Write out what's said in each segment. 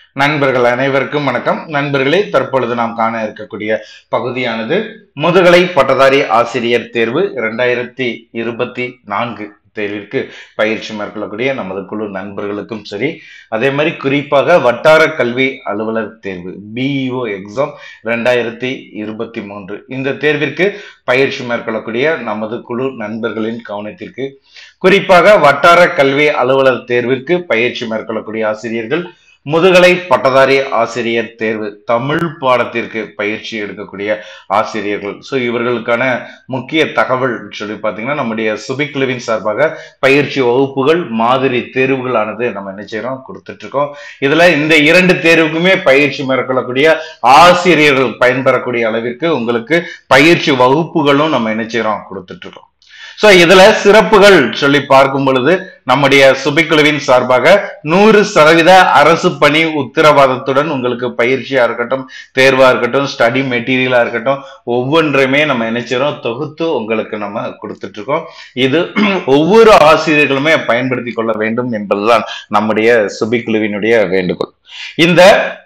நண்பர்கள் அனைவருக்கும் வணக்கம் நண்பர்களே தற்பொழுது நாம் காண இருக்கக்கூடிய பகுதியானது முதுகலை பட்டதாரி ஆசிரியர் தேர்வு இரண்டாயிரத்தி இருபத்தி நான்கு தேர்விற்கு பயிற்சி மேற்கொள்ளக்கூடிய நமது குழு நண்பர்களுக்கும் சரி அதே மாதிரி குறிப்பாக வட்டார கல்வி அலுவலர் தேர்வு பிஇஓ எக்ஸாம் ரெண்டாயிரத்தி இருபத்தி மூன்று இந்த தேர்விற்கு பயிற்சி மேற்கொள்ளக்கூடிய நமது குழு நண்பர்களின் கவனத்திற்கு குறிப்பாக வட்டார கல்வி அலுவலர் தேர்விற்கு பயிற்சி மேற்கொள்ளக்கூடிய ஆசிரியர்கள் முதுகலை பட்டதாரி ஆசிரியர் தேர்வு தமிழ் பாடத்திற்கு பயிற்சி எடுக்கக்கூடிய ஆசிரியர்கள் ஸோ இவர்களுக்கான முக்கிய தகவல் சொல்லி பார்த்தீங்கன்னா நம்முடைய சுபிக்குழுவின் சார்பாக பயிற்சி வகுப்புகள் மாதிரி தேர்வுகளானது நம்ம என்ன செய்யறோம் கொடுத்துட்டு இருக்கோம் இதுல இந்த இரண்டு தேர்வுக்குமே பயிற்சி மேற்கொள்ளக்கூடிய ஆசிரியர்கள் பயன்பெறக்கூடிய அளவிற்கு உங்களுக்கு பயிற்சி வகுப்புகளும் நம்ம என்ன செய்யறோம் கொடுத்துட்டு இருக்கோம் சோ இதுல சிறப்புகள் சொல்லி பார்க்கும் பொழுது நம்முடைய சுபிக்குழுவின் சார்பாக நூறு சதவீத அரசு பணி உத்தரவாதத்துடன் உங்களுக்கு பயிற்சியா இருக்கட்டும் தேர்வா இருக்கட்டும் ஸ்டடி மெட்டீரியலா இருக்கட்டும் ஒவ்வொன்றையுமே நம்ம நினைச்சிரோம் தொகுத்து உங்களுக்கு நம்ம கொடுத்துட்டு இருக்கோம் இது ஒவ்வொரு ஆசிரியர்களுமே பயன்படுத்தி கொள்ள வேண்டும் என்பதுதான் நம்முடைய சுபிக்குழுவினுடைய வேண்டுகோள் இந்த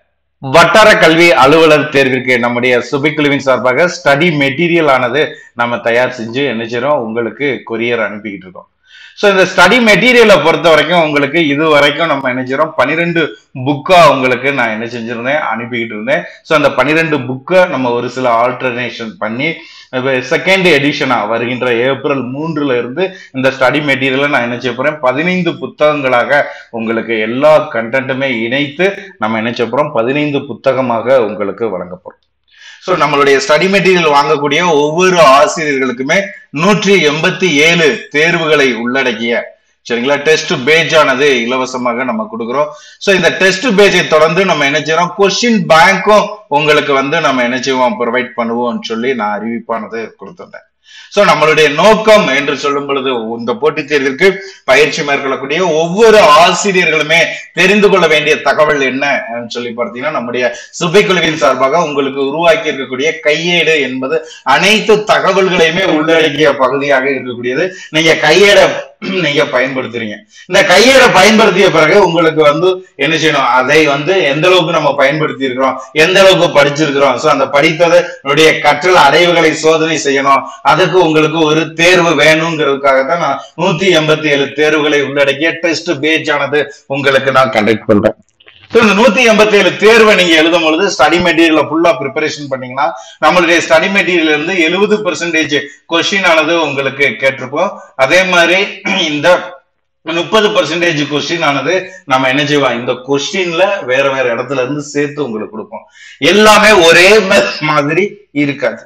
வட்டார கல்வி அலுவலர் தேர்விற்கு நம்முடைய சுபிக்குழுவின் சார்பாக ஸ்டடி மெட்டீரியல் ஆனது நம்ம தயார் செஞ்சு என்ன செய்றோம் உங்களுக்கு கொரியர் அனுப்பிக்கிட்டு இருக்கோம் ஸோ இந்த ஸ்டடி மெட்டீரியலை பொறுத்த வரைக்கும் உங்களுக்கு இது வரைக்கும் நம்ம என்ன செய்றோம் பன்னிரெண்டு புக்கா உங்களுக்கு நான் என்ன செஞ்சிருந்தேன் அனுப்பிக்கிட்டு இருந்தேன் ஸோ அந்த பன்னிரெண்டு புக்கை நம்ம ஒரு சில ஆல்டர்னேஷன் பண்ணி செகண்ட் எடிஷனா வருகின்ற ஏப்ரல் மூன்றுல இருந்து இந்த ஸ்டடி மெட்டீரியலை நான் என்ன செய்ய போறேன் பதினைந்து புத்தகங்களாக உங்களுக்கு எல்லா கண்டென்ட்டுமே இணைத்து நம்ம என்ன செய்ய போறோம் பதினைந்து புத்தகமாக உங்களுக்கு வழங்க போறோம் ஸோ நம்மளுடைய ஸ்டடி மெட்டீரியல் வாங்கக்கூடிய ஒவ்வொரு ஆசிரியர்களுக்குமே நூற்றி எண்பத்தி ஏழு தேர்வுகளை உள்ளடக்கிய சரிங்களா டெஸ்ட் பேஜ் ஆனது இலவசமாக நம்ம கொடுக்குறோம் ஸோ இந்த டெஸ்ட் பேஜை தொடர்ந்து நம்ம என்ன செய்யறோம் கொஸ்டின் பேங்க்கும் உங்களுக்கு வந்து நம்ம என்ன செய்வோம் ப்ரொவைட் பண்ணுவோம்னு சொல்லி நான் அறிவிப்பானது கொடுத்துருந்தேன் சோ நம்மளுடைய நோக்கம் என்று சொல்லும் பொழுது இந்த போட்டித் தேர்விற்கு பயிற்சி மேற்கொள்ளக்கூடிய ஒவ்வொரு ஆசிரியர்களுமே தெரிந்து கொள்ள வேண்டிய தகவல் என்ன சொல்லி பார்த்தீங்கன்னா நம்முடைய சுபைக்குழுவின் சார்பாக உங்களுக்கு உருவாக்கி இருக்கக்கூடிய கையேடு என்பது அனைத்து தகவல்களையுமே உள்ளடக்கிய பகுதியாக இருக்கக்கூடியது நீங்க கையேடை நீங்க பயன்படுத்துறீங்க இந்த கையேடை பயன்படுத்திய பிறகு உங்களுக்கு வந்து என்ன செய்யணும் அதை வந்து எந்த அளவுக்கு நம்ம பயன்படுத்தி இருக்கிறோம் எந்த அளவுக்கு படிச்சிருக்கிறோம் சோ அந்த படித்ததனுடைய கற்றல் அடைவுகளை சோதனை செய்யணும் அதுக்கு உங்களுக்கு ஒரு தேர்வு வேணுங்கிறதுக்காக தான் நான் நூத்தி எண்பத்தி ஏழு தேர்வுகளை உள்ளடக்கிய டெஸ்ட் பேஜ் ஆனது உங்களுக்கு நான் கண்டக்ட் பண்றேன் இந்த நூத்தி எண்பத்தி ஏழு தேர்வை நீங்க எழுதும் பொழுது ஸ்டடி மெட்டீரியல் ஃபுல்லா ப்ரிப்பரேஷன் பண்ணீங்கன்னா நம்மளுடைய ஸ்டடி மெட்டீரியல் இருந்து எழுபது பெர்சன்டேஜ் கொஸ்டின் ஆனது உங்களுக்கு கேட்டிருப்போம் அதே மாதிரி இந்த முப்பது பர்சன்டேஜ் கொஸ்டின் ஆனது நம்ம என்ன செய்வோம் இந்த கொஸ்டின்ல வேற வேற இடத்துல இருந்து சேர்த்து உங்களுக்கு கொடுப்போம் எல்லாமே ஒரே மாதிரி இருக்காது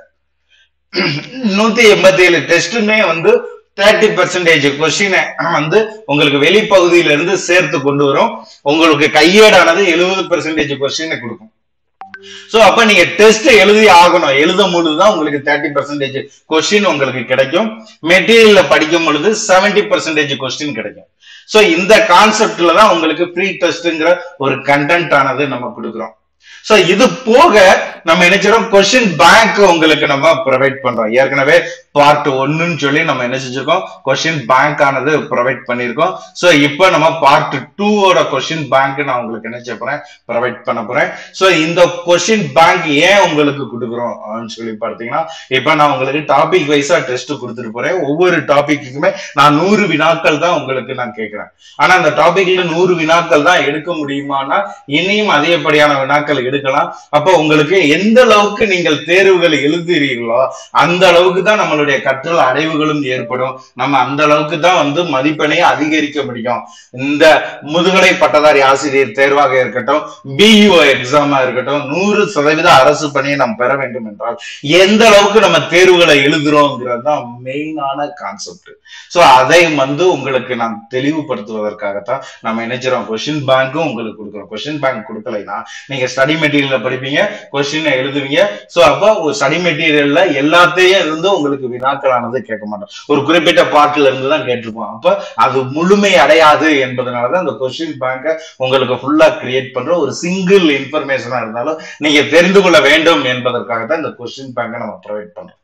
நூத்தி எண்பத்தி ஏழு டெஸ்ட்டுமே வந்து தேர்ட்டி பர்சன்டேஜ் கொஸ்டினை வந்து உங்களுக்கு வெளிப்பகுதியில இருந்து சேர்த்து கொண்டு வரும் உங்களுக்கு கையேடானது எழுபது பெர்சன்டேஜ் கொஸ்டினை கொடுக்கும் சோ அப்ப நீங்க டெஸ்ட் எழுதி ஆகணும் எழுதும் பொழுதுதான் உங்களுக்கு தேர்ட்டி பர்சன்டேஜ் கொஸ்டின் உங்களுக்கு கிடைக்கும் மெட்டீரியல்ல படிக்கும் பொழுது செவன்டி பர்சன்டேஜ் கொஸ்டின் கிடைக்கும் சோ இந்த கான்செப்ட்ல தான் உங்களுக்கு ப்ரீ டெஸ்ட்ங்கிற ஒரு கண்டென்ட் ஆனது நம்ம கொடுக்குறோம் சோ இது போக நம்ம என்ன செய்யறோம் கொஸ்டின் பேங்க் உங்களுக்கு நம்ம ப்ரொவைட் பண்றோம் ஏற்கனவே பார்ட் ஒன்னுன்னு சொல்லி நம்ம என்ன செஞ்சிருக்கோம் கொஸ்டின் பேங்க் ஆனது ப்ரொவைட் பண்ணிருக்கோம் சோ இப்போ நம்ம பார்ட் டூவோட கொஸ்டின் பேங்க் நான் உங்களுக்கு என்ன செய்ய போறேன் ப்ரொவைட் பண்ண போறேன் சோ இந்த கொஸ்டின் பேங்க் ஏன் உங்களுக்கு கொடுக்குறோம் சொல்லி பார்த்தீங்கன்னா இப்போ நான் உங்களுக்கு டாபிக் வைஸா டெஸ்ட் கொடுத்துட்டு போறேன் ஒவ்வொரு டாபிக்குமே நான் நூறு வினாக்கள் தான் உங்களுக்கு நான் கேட்கிறேன் ஆனா அந்த டாபிக்ல நூறு வினாக்கள் தான் எடுக்க முடியுமானா இனியும் அதிகப்படியான வினாக்கள் எடுக்கலாம் அப்போ உங்களுக்கு எந்த அளவுக்கு நீங்கள் தேர்வுகள் எழுதுறீர்களோ அந்த அளவுக்கு தான் நம்மளுடைய கற்றல் அடைவுகளும் ஏற்படும் நம்ம அந்த அளவுக்கு தான் வந்து மதிப்பெண்ணை அதிகரிக்க முடியும் இந்த முதுகலை பட்டதாரி ஆசிரியர் தேர்வாக இருக்கட்டும் பிஇஓ எக்ஸாமா இருக்கட்டும் நூறு சதவீத அரசு பணியை நாம் பெற வேண்டும் என்றால் எந்த அளவுக்கு நம்ம தேர்வுகளை எழுதுறோங்கிறது தான் மெயினான கான்செப்ட் சோ அதை வந்து உங்களுக்கு நான் தெளிவுபடுத்துவதற்காகத்தான் நம்ம நினைச்சிரோம் கொஸ்டின் பேங்க்கும் உங்களுக்கு கொடுக்குறோம் கொஸ்டின் பேங்க் கொடுக்கலைன்னா நீங்க ஸ்டடி மெட்டீரியல் படிப்பீங்க கொஸ்டின் எழுதுவீங்க சோ அப்போ ஒரு ஸ்டடி மெட்டீரியல்ல எல்லாத்தையும் இருந்து உங்களுக்கு வினாக்களானது கேட்க மாட்டோம் ஒரு குறிப்பிட்ட பார்ட்ல இருந்து தான் கேட்டிருப்போம் அப்ப அது முழுமை அடையாது என்பதனாலதான் அந்த கொஸ்டின் பேங்கை உங்களுக்கு ஃபுல்லா கிரியேட் பண்ற ஒரு சிங்கிள் இன்ஃபர்மேஷனா இருந்தாலும் நீங்க தெரிந்து கொள்ள வேண்டும் என்பதற்காக தான் இந்த கொஸ்டின் பேங்கை நம்ம ப்ரொவைட் பண்றோம்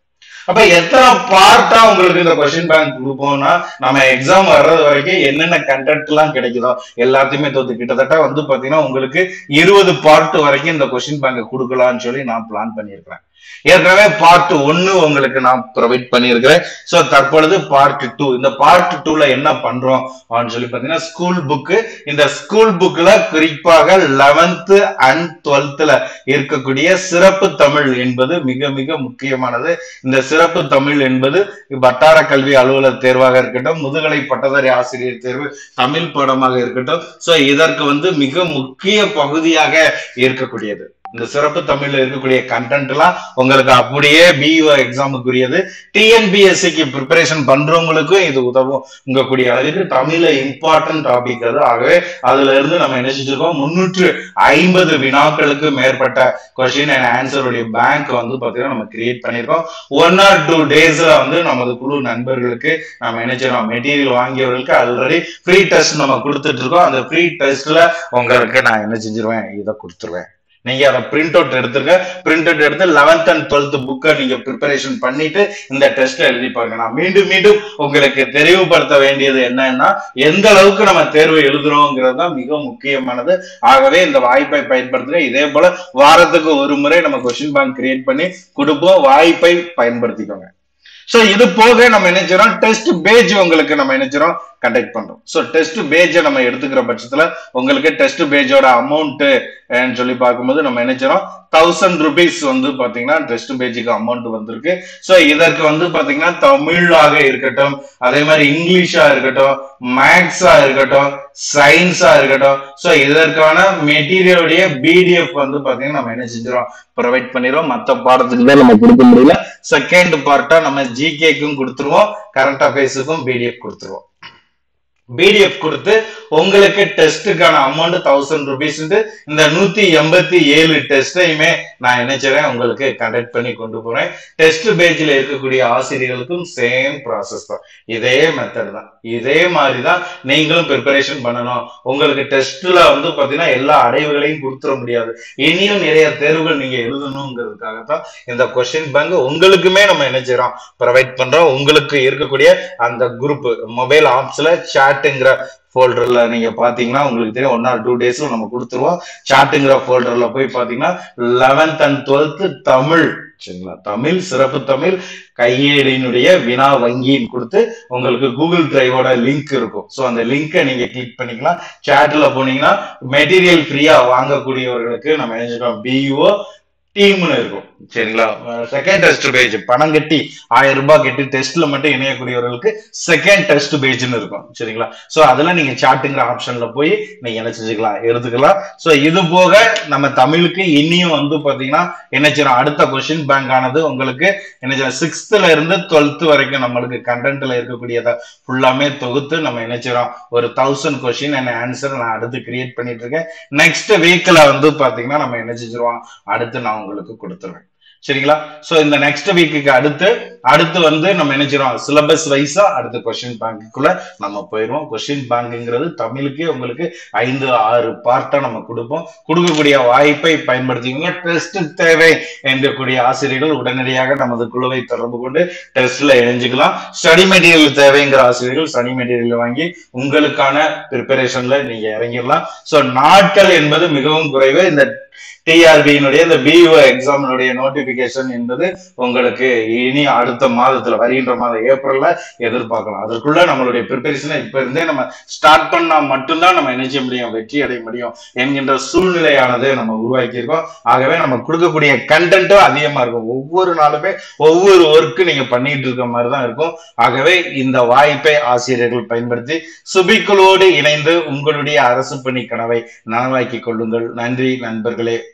அப்ப எத்தனை பார்ட்டா உங்களுக்கு இந்த கொஸ்டின் பேங்க் கொடுப்போம்னா நம்ம எக்ஸாம் வர்றது வரைக்கும் என்னென்ன கண்டென்ட் எல்லாம் கிடைக்குதோ எல்லாத்தையுமே தோத்து கிட்டத்தட்ட வந்து பாத்தீங்கன்னா உங்களுக்கு இருபது பார்ட் வரைக்கும் இந்த கொஸ்டின் பேங்க் கொடுக்கலாம்னு சொல்லி நான் பிளான் பண்ணியிருக்கிறேன் ஏற்கனவே பார்ட் ஒன்னு உங்களுக்கு நான் ப்ரொவைட் பண்ணியிருக்கிறேன் சோ தற்பொழுது பார்ட் டூ இந்த பார்ட் டூல என்ன பண்றோம் அப்படின்னு சொல்லி பாத்தீங்கன்னா ஸ்கூல் புக்கு இந்த ஸ்கூல் புக்ல குறிப்பாக லெவன்த் அண்ட் டுவெல்த்ல இருக்கக்கூடிய சிறப்பு தமிழ் என்பது மிக மிக முக்கியமானது இந்த சிறப்பு தமிழ் என்பது வட்டார கல்வி அலுவலர் தேர்வாக இருக்கட்டும் முதுகலை பட்டதாரி ஆசிரியர் தேர்வு தமிழ் பாடமாக இருக்கட்டும் சோ இதற்கு வந்து மிக முக்கிய பகுதியாக இருக்கக்கூடியது இந்த சிறப்பு தமிழ்ல இருக்கக்கூடிய கண்டென்ட் எல்லாம் உங்களுக்கு அப்படியே பிஇஓ எக்ஸாமுக்குரியது டிஎன்பிஎஸ்சிக்கு ப்ரிப்பரேஷன் பண்றவங்களுக்கும் இது உதவும் உங்கக்கூடிய அளவுக்கு தமிழ்ல இம்பார்ட்டன்ட் டாபிக் அது ஆகவே அதுல இருந்து நம்ம என்ன செஞ்சிருக்கோம் முன்னூற்று ஐம்பது வினாக்களுக்கு மேற்பட்ட கொஸ்டின் அண்ட் ஆன்சருடைய பேங்க் வந்து பாத்தீங்கன்னா நம்ம கிரியேட் பண்ணியிருக்கோம் ஒன் ஆர் டூ டேஸ்ல வந்து நமது குழு நண்பர்களுக்கு நம்ம என்ன செய்யறோம் மெட்டீரியல் வாங்கியவர்களுக்கு ஆல்ரெடி ஃப்ரீ டெஸ்ட் நம்ம கொடுத்துட்டு இருக்கோம் அந்த ஃப்ரீ டெஸ்ட்ல உங்களுக்கு நான் என்ன செஞ்சிருவேன் இதை கொடுத்துருவேன் நீங்க அதை பிரிண்ட் அவுட் எடுத்துருங்க பிரிண்ட் அவுட் எடுத்து லெவன்த் அண்ட் டுவெல்த் புக்கை நீங்க ப்ரிப்பரேஷன் பண்ணிட்டு இந்த டெஸ்ட் எழுதி பாருங்க நான் மீண்டும் மீண்டும் உங்களுக்கு தெளிவுபடுத்த வேண்டியது என்னன்னா எந்த அளவுக்கு நம்ம தேர்வு எழுதுறோங்கிறது தான் மிக முக்கியமானது ஆகவே இந்த வாய்ப்பை பயன்படுத்துங்க இதே போல வாரத்துக்கு ஒரு முறை நம்ம கொஸ்டின் பேங்க் கிரியேட் பண்ணி கொடுப்போம் வாய்ப்பை பயன்படுத்திக்கோங்க சோ இது போக நம்ம நினைச்சிரோம் டெஸ்ட் பேஜ் உங்களுக்கு நம்ம நினைச்சிரோம் கண்டக்ட் பண்றோம் சோ டெஸ்ட் பேஜை நம்ம எடுத்துக்கிற பட்சத்துல உங்களுக்கு டெஸ்ட் பேஜோட அமௌண்ட் சொல்லி பார்க்கும்போது நம்ம நினைச்சிரோம் தௌசண்ட் ருபீஸ் வந்து பாத்தீங்கன்னா டெஸ்ட் பேஜுக்கு அமௌண்ட் வந்திருக்கு சோ இதற்கு வந்து பாத்தீங்கன்னா தமிழாக இருக்கட்டும் அதே மாதிரி இங்கிலீஷா இருக்கட்டும் மேக்ஸா இருக்கட்டும் சயின்ஸா இருக்கட்டும் சோ இதற்கான மெட்டீரியலுடைய பிடிஎஃப் வந்து பாத்தீங்கன்னா நம்ம என்ன செஞ்சிரோம் ப்ரொவைட் பண்ணிடுவோம் மத்த பாடத்துக்கு தான் நம்ம கொடுக்க முடியல செகண்ட் பார்ட்டா நம்ம ஜிகேக்கும் கொடுத்துருவோம் கரண்ட் அஃபேர்ஸுக்கும் பிடிஎஃப் கொடுத்துருவோம் பிடிஎஃப் கொடுத்து உங்களுக்கு டெஸ்ட்டுக்கான அமௌண்ட் தௌசண்ட் ருபீஸ் இந்த நூத்தி எண்பத்தி ஏழு டெஸ்டையுமே நான் நினைச்சறேன் உங்களுக்கு கண்டக்ட் பண்ணி கொண்டு போறேன் டெஸ்ட் பேஜ்ல இருக்கக்கூடிய ஆசிரியர்களுக்கும் சேம் ப்ராசஸ் தான் இதே மெத்தட் தான் இதே மாதிரி தான் நீங்களும் ப்ரிப்பரேஷன் பண்ணணும் உங்களுக்கு டெஸ்ட்ல வந்து பாத்தீங்கன்னா எல்லா அடைவுகளையும் கொடுத்துட முடியாது இனியும் நிறைய தேர்வுகள் நீங்க எழுதணுங்கிறதுக்காக தான் இந்த கொஸ்டின் பேங்க் உங்களுக்குமே நம்ம என்ன செய்யறோம் ப்ரொவைட் பண்றோம் உங்களுக்கு இருக்கக்கூடிய அந்த குரூப் மொபைல் ஆப்ஸ்ல சாட்டுங்கிற ஃபோல்டர்ல நீங்க பாத்தீங்கன்னா உங்களுக்கு தெரியும் ஒன் ஆர் டூ டேஸ்ல நம்ம கொடுத்துருவோம் சாட்டுங்கிற ஃபோல்டர்ல போய் பாத்தீங்கன்னா லெவன்த் அண்ட் டுவெல்த் தமிழ் சரிங்களா தமிழ் சிறப்பு தமிழ் கையேடினுடைய வினா வங்கின்னு கொடுத்து உங்களுக்கு கூகுள் டிரைவோட லிங்க் இருக்கும் ஸோ அந்த லிங்கை நீங்க கிளிக் பண்ணிக்கலாம் சாட்ல போனீங்கன்னா மெட்டீரியல் ஃப்ரீயா வாங்கக்கூடியவர்களுக்கு நம்ம என்ன பிஇஓ டீம்னு இருக்கும் சரிங்களா செகண்ட் டெஸ்ட் பேஜ் பணம் கட்டி ஆயிரம் ரூபாய் கட்டி டெஸ்ட்ல மட்டும் இணையக்கூடியவர்களுக்கு செகண்ட் டெஸ்ட் பேஜ்னு இருக்கும் சரிங்களா சோ அதுல நீங்க சாட்டுங்கிற ஆப்ஷன்ல போய் நீங்க என்ன செஞ்சுக்கலாம் எடுத்துக்கலாம் சோ இது போக நம்ம தமிழுக்கு இனியும் வந்து பாத்தீங்கன்னா என்ன செய்யணும் அடுத்த கொஸ்டின் பேங்க் ஆனது உங்களுக்கு என்ன செய்யணும் சிக்ஸ்த்ல இருந்து டுவெல்த் வரைக்கும் நம்மளுக்கு கண்டென்ட்ல இருக்கக்கூடியதை ஃபுல்லாமே தொகுத்து நம்ம என்ன செய்யறோம் ஒரு தௌசண்ட் கொஸ்டின் அண்ட் ஆன்சர் நான் அடுத்து கிரியேட் பண்ணிட்டு இருக்கேன் நெக்ஸ்ட் வீக்ல வந்து பாத்தீங்கன்னா நம்ம என்ன செஞ்சிருவோம் அடுத்து நான் உங்களுக்கு கொடுத்துருவேன் சரிங்களா சோ இந்த நெக்ஸ்ட் வீக்குக்கு அடுத்து அடுத்து வந்து நம்ம என்ன செய்யறோம் சிலபஸ் வைஸா அடுத்த கொஸ்டின் பேங்க்குள்ள நம்ம போயிடுவோம் கொஸ்டின் பேங்க்ங்கிறது தமிழுக்கே உங்களுக்கு ஐந்து ஆறு பார்ட்டா நம்ம கொடுப்போம் கொடுக்கக்கூடிய வாய்ப்பை பயன்படுத்திக்கோங்க டெஸ்ட் தேவை என்றக்கூடிய ஆசிரியர்கள் உடனடியாக நமது குழுவை தொடர்பு கொண்டு டெஸ்ட்ல இணைஞ்சுக்கலாம் ஸ்டடி மெட்டீரியல் தேவைங்கிற ஆசிரியர்கள் ஸ்டடி மெட்டீரியல் வாங்கி உங்களுக்கான ப்ரிப்பரேஷன்ல நீங்க இறங்கிடலாம் சோ நாட்கள் என்பது மிகவும் குறைவு இந்த டிஆர்பியினுடைய இந்த பிஇஓ எக்ஸாமினுடைய நோட்டிபிகேஷன் என்பது உங்களுக்கு இனி அடுத்த மாதத்துல வருகின்ற மாதம் ஏப்ரல்ல எதிர்பார்க்கலாம் அதற்குள்ள நம்மளுடைய ப்ரிப்பரேஷனை இப்ப இருந்தே நம்ம ஸ்டார்ட் பண்ணா மட்டும்தான் நம்ம என்ன செய்ய முடியும் வெற்றி அடைய முடியும் என்கின்ற சூழ்நிலையானது நம்ம உருவாக்கியிருக்கோம் ஆகவே நம்ம கொடுக்கக்கூடிய கண்டென்ட்டும் அதிகமா இருக்கும் ஒவ்வொரு நாளுமே ஒவ்வொரு ஒர்க்கு நீங்க பண்ணிட்டு இருக்க மாதிரி தான் இருக்கும் ஆகவே இந்த வாய்ப்பை ஆசிரியர்கள் பயன்படுத்தி சுபிக்குழுவோடு இணைந்து உங்களுடைய அரசு பணி கனவை நனவாக்கிக் கொள்ளுங்கள் நன்றி நண்பர்களே